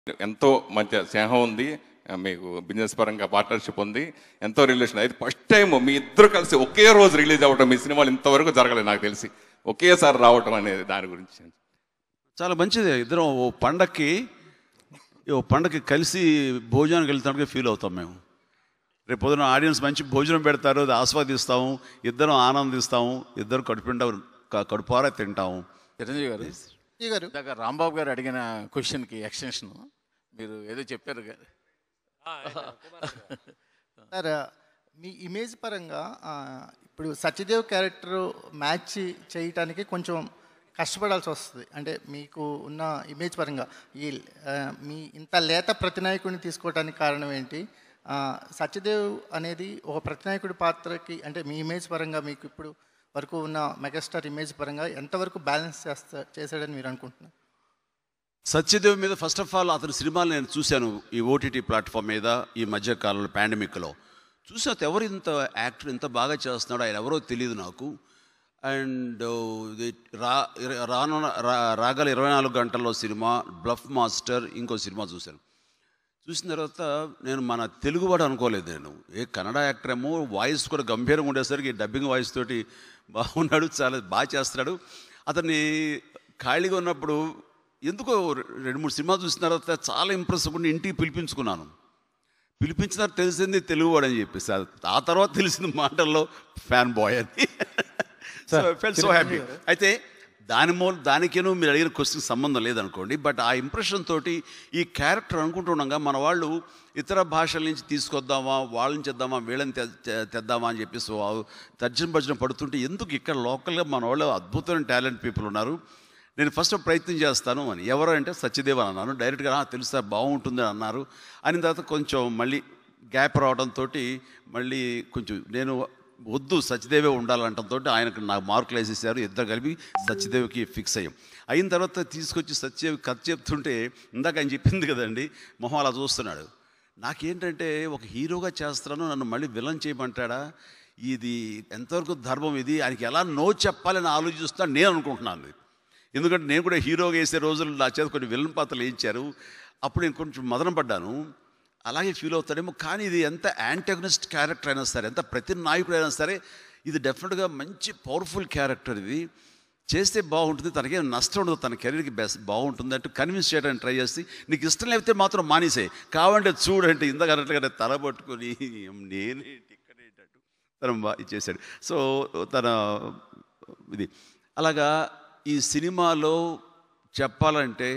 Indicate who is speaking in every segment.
Speaker 1: ఎంతో మంచి స్నేహం ఉంది ఆ, మీకు బిజినెస్ పరంగా పార్ట్నర్షిప్ ఉంది ఎంతో రిలేషన్ అయితే ఫస్ట్ టైం మీ ఇద్దరు కలిసి ఒకే రోజు రిలీజ్ అవ్వటం మీ సినిమాలు ఇంతవరకు జరగలేదు నాకు తెలిసి ఒకేసారి రావటం అనేది దాని గురించి
Speaker 2: చాలా మంచిది ఇద్దరం ఓ పండక్కి ఓ పండక్కి కలిసి భోజనానికి వెళ్తానికి ఫీల్ అవుతాం మేము రేపు పొద్దున ఆడియన్స్ మంచి భోజనం పెడతారు అది ఆస్వాదిస్తాము ఇద్దరం ఆనందిస్తాము ఇద్దరు కడుపుండ కడుపారా తింటాము
Speaker 3: చిరంజీవి గారు
Speaker 4: చిరంజీవి గారు
Speaker 3: ఇందాక రాంబాబు గారు అడిగిన క్వశ్చన్కి ఎక్స్టెన్షన్ మీరు ఏదో చెప్పారు కదా
Speaker 4: సార్ మీ ఇమేజ్ పరంగా ఆ, ఇప్పుడు సత్యదేవ్ క్యారెక్టర్ మ్యాచ్ చేయటానికి కొంచెం కష్టపడాల్సి వస్తుంది అంటే మీకు ఉన్న ఇమేజ్ పరంగా ఈ ఆ, మీ ఇంత లేత ప్రతినాయకుడిని తీసుకోవడానికి కారణం ఏంటి ఆ, సత్యదేవ్ అనేది ఒక ప్రతినాయకుడి పాత్రకి అంటే మీ ఇమేజ్ పరంగా మీకు ఇప్పుడు వరకు ఉన్న మెగాస్టార్ ఇమేజ్ పరంగా ఎంతవరకు బ్యాలెన్స్ చేస్తా చేశాడని మీరు అనుకుంటున్నారు
Speaker 2: సత్యదేవ్ మీద ఫస్ట్ ఆఫ్ ఆల్ అతని సినిమాలు నేను చూశాను ఈ ఓటీటీ ప్లాట్ఫామ్ మీద ఈ మధ్య కాలంలో పాండమిక్లో చూసాక ఎవరు ఇంత యాక్టర్ ఇంత బాగా చేస్తున్నాడో ఆయన ఎవరో తెలియదు నాకు అండ్ ఇది రా రానున్న రా- రాగల ఇరవై నాలుగు గంటల్లో సినిమా బ్లఫ్ మాస్టర్ ఇంకో సినిమా చూశాను చూసిన తర్వాత నేను మన తెలుగువాడు అనుకోలేదు నేను ఏ కన్నడ యాక్టర్ ఏమో వాయిస్ కూడా గంభీరంగా ఉండేసరికి డబ్బింగ్ వాయిస్ తోటి బాగున్నాడు చాలా బాగా చేస్తున్నాడు అతన్ని ఖాళీగా ఉన్నప్పుడు ఎందుకో రెండు మూడు సినిమా చూసిన తర్వాత చాలా ఇంప్రెస్ అవ్వకుండా ఇంటికి పిలిపించుకున్నాను పిలిపించిన తర్వాత తెలిసింది తెలుగువాడు అని చెప్పేసి ఆ- ఆ తర్వాత తెలిసింది మాటల్లో ఫ్యాన్ బాయ్ అని సో ఫెల్ సో హ్యాపీ అయితే దాని మూల దానికేనో మీరు అడిగిన క్వశ్చన్ సంబంధం లేదనుకోండి బట్ ఆ ఇంప్రెషన్ తోటి ఈ క్యారెక్టర్ అనుకుంటుండగా మన వాళ్ళు ఇతర భాషల నుంచి తీసుకొద్దామా వాళ్ళని చేద్దామా వీళ్ళని తె- తె- తెద్దామా అని చెప్పేసి వా- తర్జన భర్జన పడుతుంటే ఎందుకు ఇక్కడ లోకల్గా మన వాళ్ళు అద్భుతమైన టాలెంట్ పీపుల్ ఉన్నారు నేను ఫస్ట్ ప్రయత్నం చేస్తాను అని ఎవరు అంటే సత్యదేవ్ అని అన్నాను డైరెక్ట్గా "ఆ, తెలుసా బాగుంటుంది అని అన్నారు అని తర్వాత కొంచెం మళ్ళీ గ్యాప్ రావడంతో మళ్ళీ కొంచెం నేను వద్దు సత్యదేవే ఉండాలంటంతో ఆయనకు నాకు మార్కులు వేసేసారు ఇద్దరు కలిపి సత్యదేవికి ఫిక్స్ అయ్యాం అయిన తర్వాత తీసుకొచ్చి సత్యదేవి కథ చెప్తుంటే ఇందాక ఆయన చెప్పింది కదండి మొహం అలా చూస్తున్నాడు నాకేంటంటే ఒక హీరోగా చేస్తున్నాను నన్ను మళ్ళీ విలన్ చేయమంటాడా ఇది ఎంతవరకు ధర్మం ఇది ఆయనకి ఎలా నో చెప్పాలని ఆలోచిస్తున్నాను నేను అనుకుంటున్నాను ఇది. ఎందుకంటే నేను కూడా హీరోగా వేసే రోజులు నా చేత కొన్ని విలన్ పాత్రలు వేయించారు అప్పుడు నేను కొంచెం మదన పడ్డాను అలాగే ఫీల్ అవుతాడేమో కానీ ఇది ఎంత యాంటగనిస్ట్ క్యారెక్టర్ అయినా సరే ఎంత ప్రతి నాయకుడు అయినా సరే ఇది డెఫినెట్గా మంచి పవర్ఫుల్ క్యారెక్టర్ ఇది చేస్తే బాగుంటుంది తనకేం నష్టం ఉండదు తన కెరీర్కి బెస్ట్ బాగుంటుంది అంటూ కన్విన్స్ చేయడానికి ట్రై చేసి నీకు ఇష్టం లేకపోతే మాత్రం మానేసే కావాలంటే చూడంటే ఇందాక అన్నట్లుగా తల పట్టుకొని నేనేంటి ఇక్కడ ఏంటంటూ తను బా ఇచ్చేసాడు సో తన ఇది అలాగా ఈ సినిమాలో చెప్పాలంటే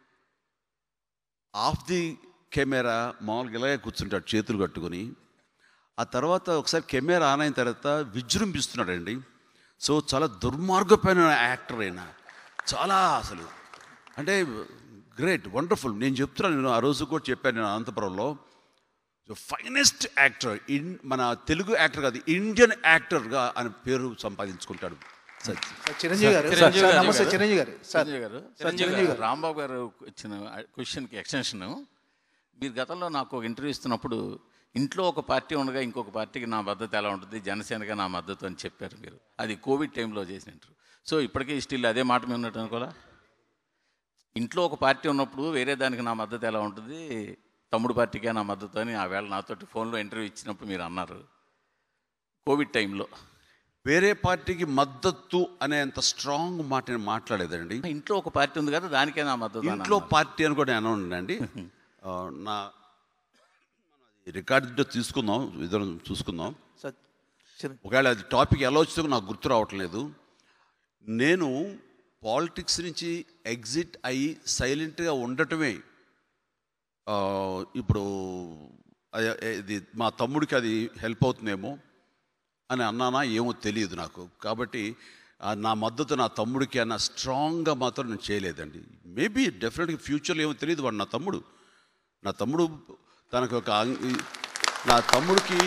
Speaker 2: ఆఫ్ ది కెమెరా మామూలుగా ఇలాగే కూర్చుంటాడు చేతులు కట్టుకొని ఆ తర్వాత ఒకసారి కెమెరా ఆన్ అయిన తర్వాత విజృంభిస్తున్నాడండి సో చాలా దుర్మార్గమైన యాక్టర్ అయినా చాలా అసలు అంటే గ్రేట్ వండర్ఫుల్ నేను చెప్తున్నాను నేను ఆ రోజు కూడా చెప్పాను నేను అనంతపురంలో ఫైనెస్ట్ యాక్టర్ ఇన్ మన తెలుగు యాక్టర్ కాదు ఇండియన్ యాక్టర్గా ఆయన పేరు సంపాదించుకుంటాడు సత్య
Speaker 4: చిరంజీవి గారు
Speaker 3: చిరంజీవి
Speaker 4: సార్,
Speaker 3: గారు.
Speaker 4: నమస్తే చిరంజీవి గారు సార్
Speaker 3: చిరంజీవి గారు
Speaker 4: సార్, చిరంజీవి గారు
Speaker 3: రాంబాబు గారు ఇచ్చిన క్వశ్చన్కి ఎక్స్టెన్షన్ మీరు గతంలో నాకు ఒక ఇంటర్వ్యూ ఇస్తున్నప్పుడు ఇంట్లో ఒక పార్టీ ఉండగా ఇంకొక పార్టీకి నా మద్దతు ఎలా ఉంటుంది జనసేనగా నా మద్దతు అని చెప్పారు మీరు అది కోవిడ్ టైంలో చేసిన ఇంటర్వ్యూ సో ఇప్పటికీ స్టిల్ అదే మాట మీద ఉన్నట్టు అనుకోలా ఇంట్లో ఒక పార్టీ ఉన్నప్పుడు వేరే దానికి నా మద్దతు ఎలా ఉంటుంది తమ్ముడు పార్టీకే నా మద్దతు అని ఆ వేళ నాతోటి ఫోన్లో ఇంటర్వ్యూ ఇచ్చినప్పుడు మీరు అన్నారు కోవిడ్ టైంలో
Speaker 2: వేరే పార్టీకి మద్దతు అనేంత స్ట్రాంగ్ మాట నేను మాట్లాడేదండి
Speaker 3: ఇంట్లో ఒక పార్టీ ఉంది కదా దానికే నా మద్దతు అని
Speaker 2: ఇంట్లో
Speaker 3: అన్నారు.
Speaker 2: పార్టీ అని కూడా నేను ఉన్నానండి ఆ, నా రికార్డు తీసుకుందాం ఇద్దరం చూసుకుందాం
Speaker 4: సార్ చిరం-
Speaker 2: ఒకవేళ అది టాపిక్ ఎలా వచ్చిందో నాకు గుర్తు రావటం లేదు నేను పాలిటిక్స్ నుంచి ఎగ్జిట్ అయ్యి సైలెంట్గా ఉండటమే ఆ, ఇప్పుడు అదే- ఇది మా తమ్ముడికి అది హెల్ప్ అవుతుందేమో అని అన్నానా ఏమో తెలియదు నాకు కాబట్టి ఆ, నా మద్దతు నా తమ్ముడికి అన్న స్ట్రాంగ్గా మాత్రం నేను చేయలేదండి మేబీ డెఫినెట్గా ఫ్యూచర్లో ఏమో తెలియదు వాడు నా తమ్ముడు నా తమ్ముడు తనకు ఒక ఆంగ్- నా తమ్ముడికి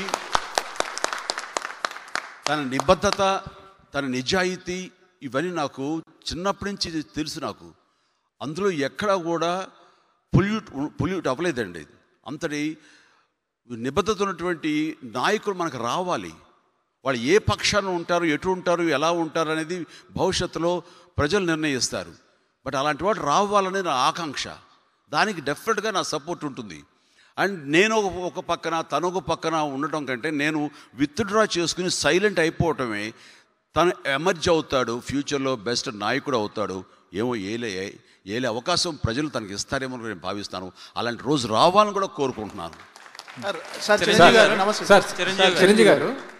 Speaker 2: తన నిబద్ధత తన నిజాయితీ ఇవన్నీ నాకు చిన్నప్పటి నుంచి తెలుసు నాకు అందులో ఎక్కడా కూడా పొల్యూట్ పొల్యూట్ అవ్వలేదండి అంతటి నిబద్ధత ఉన్నటువంటి నాయకులు మనకు రావాలి వాళ్ళు ఏ పక్షాన ఉంటారు ఎటు ఉంటారు ఎలా ఉంటారు అనేది భవిష్యత్తులో ప్రజలు నిర్ణయిస్తారు బట్ అలాంటి వాడు రావాలనే నా ఆకాంక్ష దానికి డెఫినెట్గా నా సపోర్ట్ ఉంటుంది అండ్ నేను ఒక ఒక పక్కన తను ఒక పక్కన ఉండటం కంటే నేను విత్డ్రా చేసుకుని సైలెంట్ అయిపోవటమే తను ఎమర్జ్ అవుతాడు ఫ్యూచర్లో బెస్ట్ నాయకుడు అవుతాడు ఏమో ఏలే ఏలే అవకాశం ప్రజలు తనకి ఇస్తారేమో అని నేను భావిస్తాను అలాంటి రోజు రావాలని కూడా కోరుకుంటున్నాను
Speaker 4: సార్ సార్ చిరంజీవి గారు నమస్తే
Speaker 5: సార్ చిరంజీవి గారు